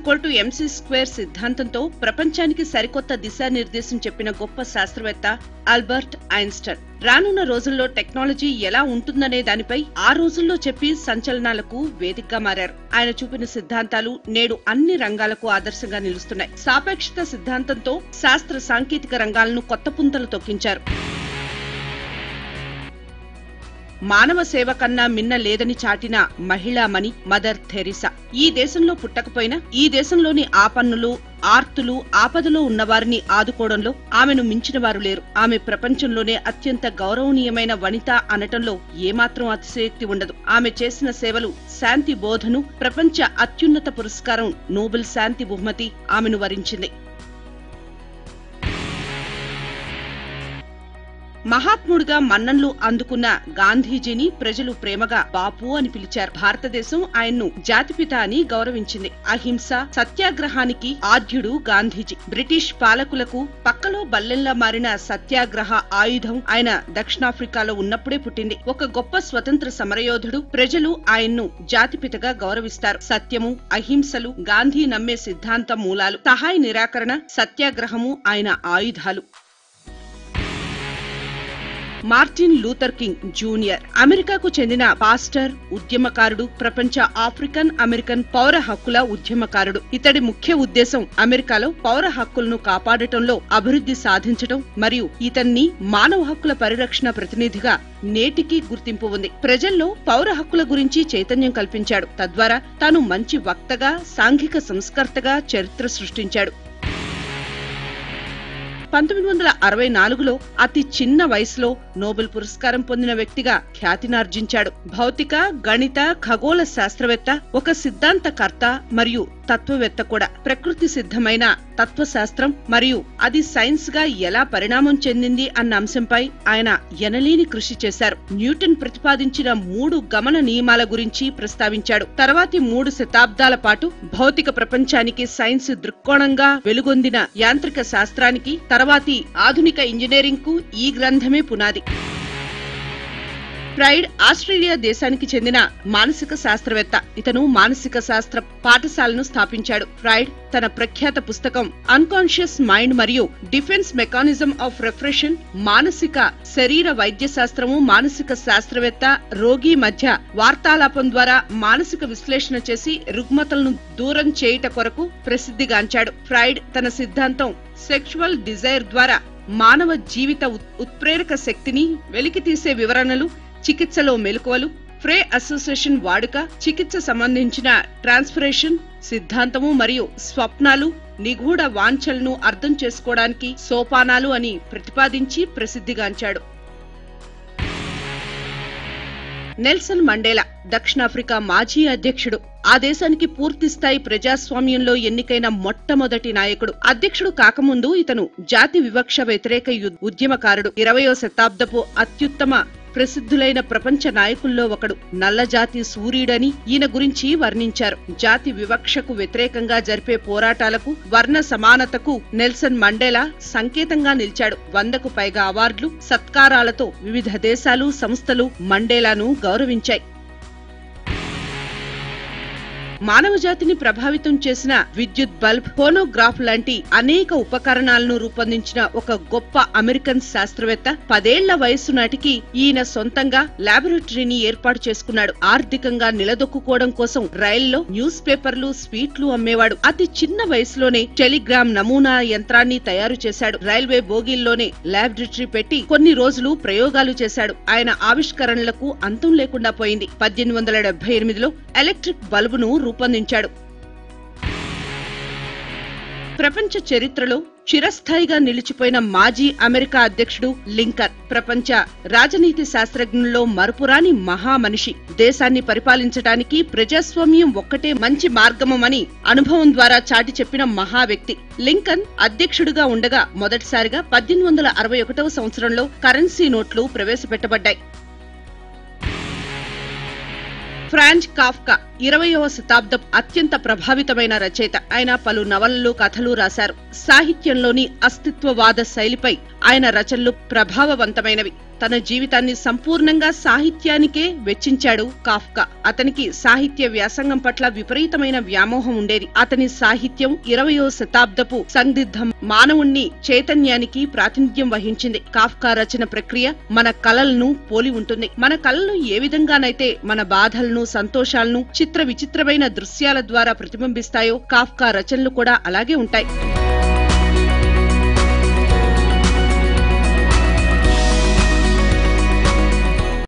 equal to MC square సిద్ధాంతంతో ప్రపంచానికి సరికొత్త దిశానిర్దేశం చెప్పిన గొప్ప శాస్త్రవేత్త ఆల్బర్ట్ ఐన్స్టన్ రానున్న రోజుల్లో టెక్నాలజీ ఎలా ఉంటుందనే దానిపై ఆ రోజుల్లో చెప్పి సంచలనాలకు వేదికగా మారారు ఆయన చూపిన సిద్ధాంతాలు నేడు అన్ని రంగాలకు ఆదర్శంగా నిలుస్తున్నాయి సాపేక్షత సిద్ధాంతంతో శాస్త్ర సాంకేతిక రంగాలను కొత్త పుంతలు తొక్కించారు మానవ సేవ కన్నా మిన్న లేదని చాటిన మహిళామణి మదర్ థెరిసా ఈ దేశంలో పుట్టకపోయినా ఈ దేశంలోని ఆపన్నులు ఆర్తులు ఆపదలో ఉన్నవారిని ఆదుకోవడంలో ఆమెను మించిన వారు లేరు ఆమె ప్రపంచంలోనే అత్యంత గౌరవనీయమైన వనిత అనటంలో ఏమాత్రం అతిశయోక్తి ఉండదు ఆమె చేసిన సేవలు శాంతి బోధను ప్రపంచ అత్యున్నత పురస్కారం నోబెల్ శాంతి బహుమతి ఆమెను వరించింది మహాత్ముడిగా మన్నన్లు అందుకున్న గాంధీజీని ప్రజలు ప్రేమగా బాపు అని పిలిచారు భారతదేశం ఆయన్ను జాతిపిత అని గౌరవించింది అహింస సత్యాగ్రహానికి ఆద్యుడు గాంధీజీ బ్రిటిష్ పాలకులకు పక్కలో బల్లెంలా మారిన సత్యాగ్రహ ఆయుధం ఆయన దక్షిణాఫ్రికాలో ఉన్నప్పుడే పుట్టింది ఒక గొప్ప స్వతంత్ర సమరయోధుడు ప్రజలు ఆయన్ను జాతిపితగా గౌరవిస్తారు సత్యము అహింసలు గాంధీ నమ్మే సిద్ధాంత మూలాలు సహాయ నిరాకరణ సత్యాగ్రహము ఆయన ఆయుధాలు మార్టిన్ లూథర్ కింగ్ జూనియర్ అమెరికాకు చెందిన పాస్టర్ ఉద్యమకారుడు ప్రపంచ ఆఫ్రికన్ అమెరికన్ పౌర హక్కుల ఉద్యమకారుడు ఇతడి ముఖ్య ఉద్దేశం అమెరికాలో పౌర హక్కులను కాపాడటంలో అభివృద్ధి సాధించడం మరియు ఇతన్ని మానవ హక్కుల పరిరక్షణ ప్రతినిధిగా నేటికి గుర్తింపు ఉంది ప్రజల్లో పౌర హక్కుల గురించి చైతన్యం కల్పించాడు తద్వారా తాను మంచి వక్తగా సాంఘిక సంస్కర్తగా చరిత్ర సృష్టించాడు పంతొమ్మిది వందల అరవై నాలుగులో అతి చిన్న వయసులో నోబెల్ పురస్కారం పొందిన వ్యక్తిగా ఖ్యాతినార్జించాడు భౌతిక గణిత ఖగోళ శాస్త్రవేత్త ఒక సిద్ధాంతకర్త మరియు తత్వవేత్త కూడా ప్రకృతి సిద్ధమైన తత్వశాస్త్రం మరియు అది సైన్స్ గా ఎలా పరిణామం చెందింది అన్న అంశంపై ఆయన ఎనలేని కృషి చేశారు న్యూటన్ ప్రతిపాదించిన మూడు గమన నియమాల గురించి ప్రస్తావించాడు తర్వాతి మూడు శతాబ్దాల పాటు భౌతిక ప్రపంచానికి సైన్స్ దృక్కోణంగా వెలుగొందిన యాంత్రిక శాస్త్రానికి తర్వాతి ఆధునిక ఇంజనీరింగ్ కు ఈ గ్రంథమే పునాది ఫ్రైడ్ ఆస్ట్రేలియా దేశానికి చెందిన మానసిక శాస్త్రవేత్త ఇతను మానసిక శాస్త్ర పాఠశాలను స్థాపించాడు ఫ్రైడ్ తన ప్రఖ్యాత పుస్తకం అన్కాన్షియస్ మైండ్ మరియు డిఫెన్స్ మెకానిజం ఆఫ్ రెఫ్రెషన్ మానసిక శరీర వైద్య శాస్త్రము మానసిక శాస్త్రవేత్త రోగి మధ్య వార్తాలాపం ద్వారా మానసిక విశ్లేషణ చేసి రుగ్మతలను దూరం చేయుట కొరకు ప్రసిద్ధిగాంచాడు ఫ్రైడ్ తన సిద్ధాంతం సెక్షువల్ డిజైర్ ద్వారా మానవ జీవిత ఉత్- ఉత్ప్రేరక శక్తిని వెలికితీసే వివరణలు చికిత్సలో మెలకువలు ఫ్రే అసోసియేషన్ వాడుక చికిత్స సంబంధించిన ట్రాన్స్ఫరేషన్ సిద్ధాంతము మరియు స్వప్నాలు నిగూఢ వాంఛలను అర్థం చేసుకోవడానికి సోపానాలు అని ప్రతిపాదించి ప్రసిద్ధిగాంచాడు నెల్సన్ మండేలా దక్షిణాఫ్రికా మాజీ అధ్యక్షుడు ఆ దేశానికి పూర్తి స్థాయి ప్రజాస్వామ్యంలో ఎన్నికైన మొట్టమొదటి నాయకుడు అధ్యక్షుడు కాకముందు ఇతను జాతి వివక్ష వ్యతిరేక యుద్- ఉద్యమకారుడు ఇరవయో శతాబ్దపు అత్యుత్తమ ప్రసిద్ధులైన ప్రపంచ నాయకుల్లో ఒకడు నల్లజాతి సూర్యుడని ఈయన గురించి వర్ణించారు జాతి వివక్షకు వ్యతిరేకంగా జరిపే పోరాటాలకు వర్ణ సమానతకు నెల్సన్ మండేలా సంకేతంగా నిలిచాడు వందకు పైగా అవార్డులు సత్కారాలతో వివిధ దేశాలు సంస్థలు మండేలాను గౌరవించాయి మానవ జాతిని ప్రభావితం చేసిన విద్యుత్ బల్బ్ ఫోనోగ్రాఫ్ లాంటి అనేక ఉపకరణాలను రూపొందించిన ఒక గొప్ప అమెరికన్ శాస్త్రవేత్త పదేళ్ల వయస్సు నాటికి ఈయన సొంతంగా లాబొరేటరీని ఏర్పాటు చేసుకున్నాడు ఆర్థికంగా నిలదొక్కుకోవడం కోసం రైల్లో న్యూస్ పేపర్లు స్వీట్లు అమ్మేవాడు అతి చిన్న వయసులోనే టెలిగ్రామ్ నమూనా యంత్రాన్ని తయారు చేశాడు రైల్వే బోగీల్లోనే లాబొరేటరీ పెట్టి కొన్ని రోజులు ప్రయోగాలు చేశాడు ఆయన ఆవిష్కరణలకు అంతం లేకుండా పోయింది పద్దెనిమిది వందల డెబ్బై ఎనిమిదిలో ఎలక్ట్రిక్ బల్బును రూపొందించాడు ప్రపంచ చరిత్రలో చిరస్థాయిగా నిలిచిపోయిన మాజీ అమెరికా అధ్యక్షుడు లింకన్ ప్రపంచ రాజనీతి శాస్త్రజ్ఞుల్లో మరుపురాని మహామనిషి దేశాన్ని పరిపాలించడానికి ప్రజాస్వామ్యం ఒక్కటే మంచి మార్గమని అనుభవం ద్వారా చాటి చెప్పిన మహా వ్యక్తి లింకన్ అధ్యక్షుడిగా ఉండగా మొదటిసారిగా పద్దెనిమిది వందల అరవై ఒకటవ సంవత్సరంలో కరెన్సీ నోట్లు ప్రవేశపెట్టబడ్డాయి ఫ్రాంచ్ కాఫ్కా ఇరవయవ శతాబ్దం అత్యంత ప్రభావితమైన రచయిత ఆయన పలు నవలలు కథలు రాశారు సాహిత్యంలోని అస్తిత్వవాద శైలిపై ఆయన రచనలు ప్రభావవంతమైనవి తన జీవితాన్ని సంపూర్ణంగా సాహిత్యానికే వెచ్చించాడు కాఫ్కా అతనికి సాహిత్య వ్యాసంగం పట్ల విపరీతమైన వ్యామోహం ఉండేది అతని సాహిత్యం ఇరవయో శతాబ్దపు సందిగ్ధం మానవుణ్ణి చైతన్యానికి ప్రాతినిధ్యం వహించింది కాఫ్కా రచన ప్రక్రియ మన కలలను పోలి ఉంటుంది మన కళలు ఏ విధంగానైతే మన బాధలను సంతోషాలను చిత్ర విచిత్రమైన దృశ్యాల ద్వారా ప్రతిబింబిస్తాయో కాఫ్కా రచనలు కూడా అలాగే ఉంటాయి